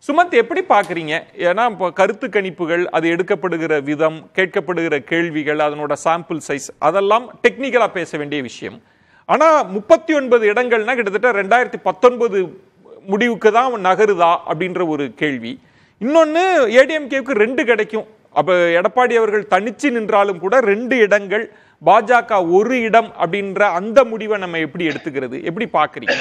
சுமந்த் எப்படி பாக்குறீங்க ஏன்னா இப்போ கருத்து கணிப்புகள் அது எடுக்கப்படுகிற விதம் கேட்கப்படுகிற கேள்விகள் அதனோட சாம்பிள் சைஸ் அதெல்லாம் டெக்னிக்கலா பேச வேண்டிய விஷயம் ஆனா முப்பத்தி ஒன்பது இடங்கள்னா கிட்டத்தட்ட ரெண்டாயிரத்தி பத்தொன்பது முடிவுக்கு தான் நகருதா அப்படின்ற ஒரு கேள்வி இன்னொன்னு ஏடிஎம்கேவுக்கு ரெண்டு கிடைக்கும் அப்ப எடப்பாடி அவர்கள் தனிச்சு நின்றாலும் கூட ரெண்டு இடங்கள் பாஜக ஒரு இடம் அப்படின்ற அந்த முடிவை நம்ம எப்படி எடுத்துக்கிறது எப்படி பாக்குறீங்க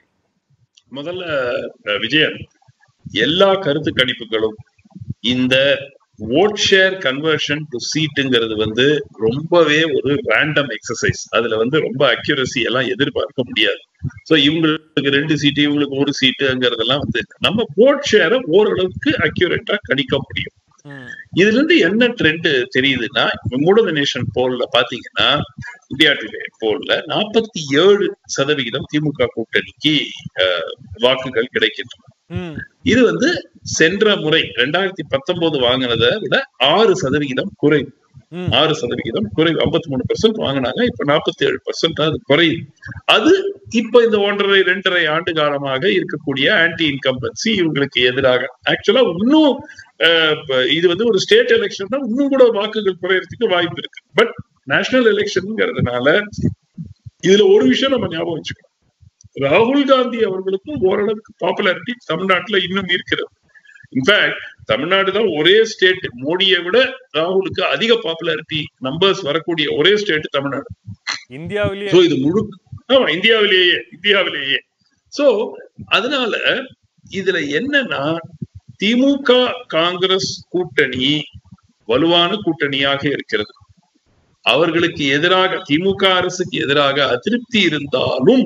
முதல்ல அஹ், விஜயன் எல்லா கருத்து கணிப்புகளும் இந்த ஓட் ஷேர் கன்வர்ஷன் டு சீட்டுங்கிறது வந்து ரொம்பவே ஒரு ரேண்டம் எக்ஸசைஸ் அதுல வந்து ரொம்ப அக்யூரசி எல்லாம் எதிர்பார்க்க முடியாது சோ இவங்களுக்கு ரெண்டு சீட்டு இவங்களுக்கு ஒரு சீட்டுங்கிறதெல்லாம் வந்து நம்ம ஓட் ஷேரை ஓரளவுக்கு அக்யூரேட்டா கணிக்க முடியும் ம். இதுல இருந்து என்ன ட்ரெண்ட் தெரியுதுன்னா மூட நேஷன் போல்ல பாத்தீங்கன்னா இந்தியா டுடே போல்ல நாற்பத்தி ஏழு சதவிகிதம் திமுக கூட்டணிக்கு அஹ், வாக்குகள் கிடைக்கின்றன ம். இது வந்து சென்ற முறை ரெண்டாயிரத்தி பத்தொன்பது வாங்கினதை விட ஆறு சதவிகிதம் குறைவு ம். ஆறு சதவிகிதம் குறைவு ஐம்பத்தி மூணு பெர்சென்ட் வாங்கினாங்க இப்ப நாற்பத்தி ஏழு பெர்சென்ட் அது குறையுது அது இப்ப இந்த ஒன்றரை ரெண்டரை ஆண்டு காலமாக இருக்கக்கூடிய ஆன்டி இன்கம்பன்சி இவங்களுக்கு எதிராக ஆக்சுவலா இன்னும் அஹ், இப்ப இது வந்து ஒரு ஸ்டேட் எலெக்ஷன் தான் இன்னும் கூட வாக்குகள் குறையறதுக்கு வாய்ப்பு இருக்கு பட் நேஷனல் எலெக்ஷன்ங்கிறதுனால இதுல ஒரு விஷயம் நம்ம ஞாபகம் வச்சுக்கணும் ராகுல் காந்தி அவர்களுக்கும் ஓரளவுக்கு பாப்புலாரிட்டி தமிழ்நாட்டுல இன்னும் இருக்கிறது இன்ஃபேக்ட் தமிழ்நாடு தான் ஒரே ஸ்டேட் மோடியை விட ராகுலுக்கு அதிக பாப்புலாரிட்டி நம்பர்ஸ் வரக்கூடிய ஒரே ஸ்டேட் தமிழ்நாடு இந்தியாவிலேயே சோ இது முழு ஆமா இந்தியாவிலேயே இந்தியாவிலேயே சோ அதனால இதுல என்னன்னா திமுக காங்கிரஸ் கூட்டணி வலுவான கூட்டணியாக இருக்கிறது அவர்களுக்கு எதிராக திமுக அரசுக்கு எதிராக அதிருப்தி இருந்தாலும்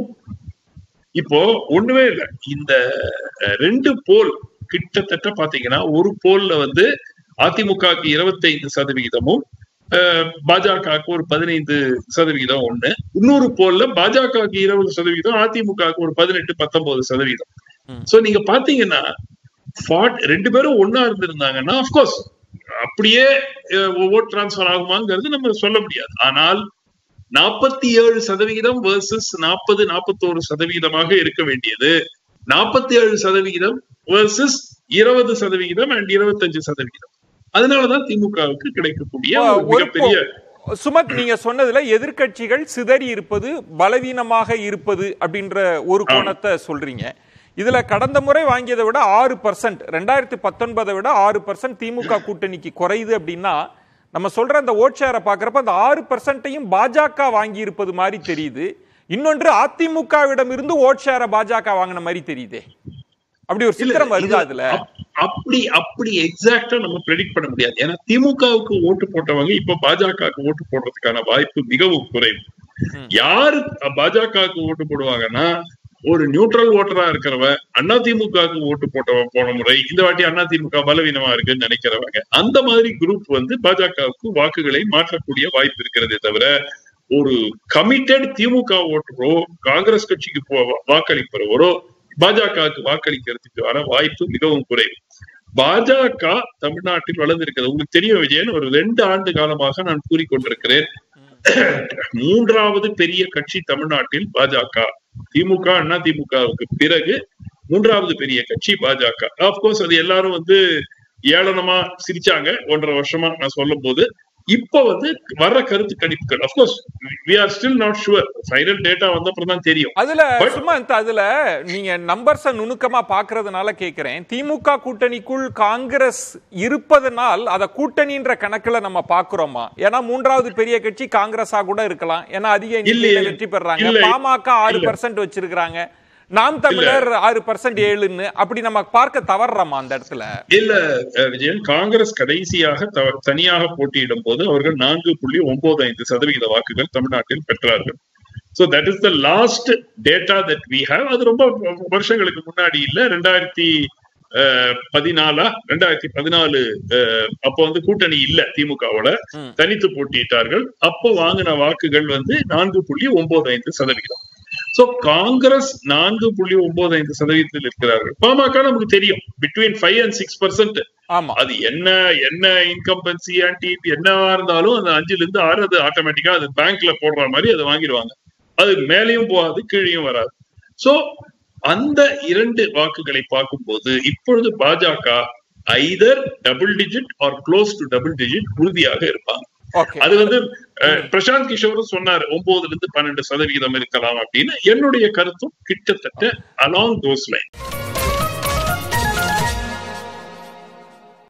இப்போ ஒண்ணுமே இல்லை இந்த அஹ், ரெண்டு போல் கிட்டத்தட்ட பாத்தீங்கன்னா ஒரு போல்ல வந்து அதிமுகவுக்கு இருபத்தைந்து சதவிகிதமும் அஹ், பாஜகவுக்கு ஒரு பதினைந்து சதவிகிதம் ஒண்ணு இன்னொரு போல்ல பாஜகவுக்கு இருபது சதவிகிதம் அதிமுகவுக்கு ஒரு பதினெட்டு பத்தொன்பது சதவிகிதம் ம். சோ நீங்க பாத்தீங்கன்னா ஃபார்ட் ரெண்டு பேரும் ஒன்னா இருந்திருந்தாங்கன்னா அப்கோர்ஸ் அப்படியே ஓட் டிரான்ஸ்பர் ஆகுமாங்கிறது நம்ம சொல்ல முடியாது ஆனால் நாற்பத்தி ஏழு சதவிகிதம் வர்சஸ் நாற்பது நாற்பத்தோரு சதவிகிதமாக இருக்க வேண்டியது நாற்பத்தி ஏழு சதவிகிதம் வர்சஸ் இருபது சதவிகிதம் அண்ட் இருபத்தஞ்சு சதவிகிதம் அதனாலதான் திமுகவுக்கு கிடைக்கக்கூடிய ஒரு ஒரு மிகப்பெரிய சுமத் நீங்க சொன்னதுல எதிர்க்கட்சிகள் சிதறி இருப்பது பலவீனமாக இருப்பது அப்படின்ற ஒரு கோணத்தை சொல்றீங்க இதுல கடந்த முறை வாங்கியதை விட ஆறு பர்சன்ட் ரெண்டாயிரத்தி பத்தொன்பதை விட ஆறு பர்சன்ட் திமுக கூட்டணிக்கு குறையுது அப்படின்னா நம்ம சொல்ற அந்த ஓட் ஷேரை பாக்குறப்ப அந்த ஆறு பர்சன்ட்டையும் பாஜக வாங்கி இருப்பது மாதிரி தெரியுது இன்னொன்று அதிமுகவிடம் இருந்து ஓட் ஷேரை பாஜக வாங்கின மாதிரி தெரியுதே அப்படி ஒரு சித்திரம் வருது இது அதுல அப்- அப்படி அப்படி எக்ஸாக்டா நம்ம ப்ரெடிக்ட் பண்ண முடியாது ஏன்னா திமுகவுக்கு ஓட்டு போட்டவங்க இப்ப பாஜகவுக்கு ஓட்டு போடுறதுக்கான வாய்ப்பு மிகவும் குறைவு ம். யாரு பாஜகவுக்கு ஓட்டு போடுவாங்கன்னா ஒரு நியூட்ரல் ஓட்டரா இருக்கிறவன் அண்ணா திமுகவுக்கு ஓட்டு போட்டவன் போன முறை இந்த வாட்டி அண்ணா திமுக பலவீனமா இருக்குன்னு நினைக்கிறவங்க அந்த மாதிரி குரூப் வந்து பாஜகவுக்கு வாக்குகளை மாற்றக்கூடிய வாய்ப்பு இருக்கிறதே தவிர ஒரு கமிட்டட் திமுக ஓட்டுறோ காங்கிரஸ் கட்சிக்கு போ- வாக்களிப்பவரோ பாஜகவுக்கு வாக்களிக்கிறதுக்கு வர வாய்ப்பு மிகவும் குறைவு பாஜக தமிழ்நாட்டில் வளர்ந்திருக்கிறது உங்களுக்கு தெரியும் விஜயன் ஒரு ரெண்டு ஆண்டு காலமாக நான் கூறிக்கொண்டிருக்கிறேன் மூன்றாவது பெரிய கட்சி தமிழ்நாட்டில் பாஜக திமுக அண்ணா திமுகவுக்கு பிறகு மூன்றாவது பெரிய கட்சி பாஜக ஆப்கோர்ஸ் அது எல்லாரும் வந்து ஏளனமா சிரிச்சாங்க ஒன்றரை வருஷமா நான் சொல்லும் போது இப்ப வந்து வர்ற கருத்து கணிப்புகள் of course we are still not sure final data வந்த அப்புறம் தான் தெரியும் அதுல But- சுமந்த் அதுல நீங்க நம்பர்ஸ நுணுக்கமா பாக்குறதுனால கேக்குறேன் திமுக கூட்டணிக்குள் காங்கிரஸ் இருப்பதனால் அத கூட்டணின்ற கணக்குல நம்ம பாக்குறோமா ஏன்னா மூன்றாவது பெரிய கட்சி காங்கிரஸா கூட இருக்கலாம் ஏன்னா அதிக எண்ணிக்கையில இல்லையே. வெற்றி பெறாங்க இல்லை. பாமக ஆறு இல்லை. பர்சன்ட் வச்சிருக்காங்க நாம் தமிழர் ஆறு பர்சன்ட் ஏழுன்னு அப்படி நம்ம பார்க்க தவறுறோமா அந்த இடத்துல இல்ல அஹ், விஜயன் காங்கிரஸ் கடைசியாக த- தனியாக போட்டியிடும் போது அவர்கள் நான்கு புள்ளி ஒன்பது ஐந்து சதவிகித வாக்குகள் தமிழ்நாட்டில் பெற்றார்கள் so that is the last data that we have அது ரொம்ப வருஷங்களுக்கு முன்னாடி இல்ல ரெண்டாயிரத்தி அஹ், பதினாலா ரெண்டாயிரத்தி பதினாலு அஹ், அப்போ வந்து கூட்டணி இல்ல திமுகவோட ம். தனித்து போட்டியிட்டார்கள் அப்போ வாங்கின வாக்குகள் வந்து நான்கு புள்ளி ஒன்பது ஐந்து சதவிகிதம் சோ காங்கிரஸ் நான்கு புள்ளி ஒன்பது ஐந்து சதவீதத்தில் இருக்கிறார்கள் பாமக நமக்கு தெரியும் between five and six percent ஆமா அது என்ன என்ன இன்கம்பன்சி ஆன்டி என்னவா இருந்தாலும் அந்த அஞ்சுல இருந்து ஆறு அது ஆட்டோமேட்டிக்கா அது பேங்க்ல போடுற மாதிரி அதை வாங்கிடுவாங்க அது மேலேயும் போகாது கீழேயும் வராது சோ அந்த இரண்டு வாக்குகளை பார்க்கும்போது இப்பொழுது பாஜக either double digit or close to double digit உறுதியாக இருப்பாங்க ஓகே அது வந்து அஹ், பிரசாந்த் கிஷோரும் சொன்னார் ஒன்பதுல இருந்து பன்னெண்டு சதவிகிதம் இருக்கலாம் அப்படின்னு என்னுடைய கருத்தும் கிட்டத்தட்ட அலாங் தோஸ் லைன்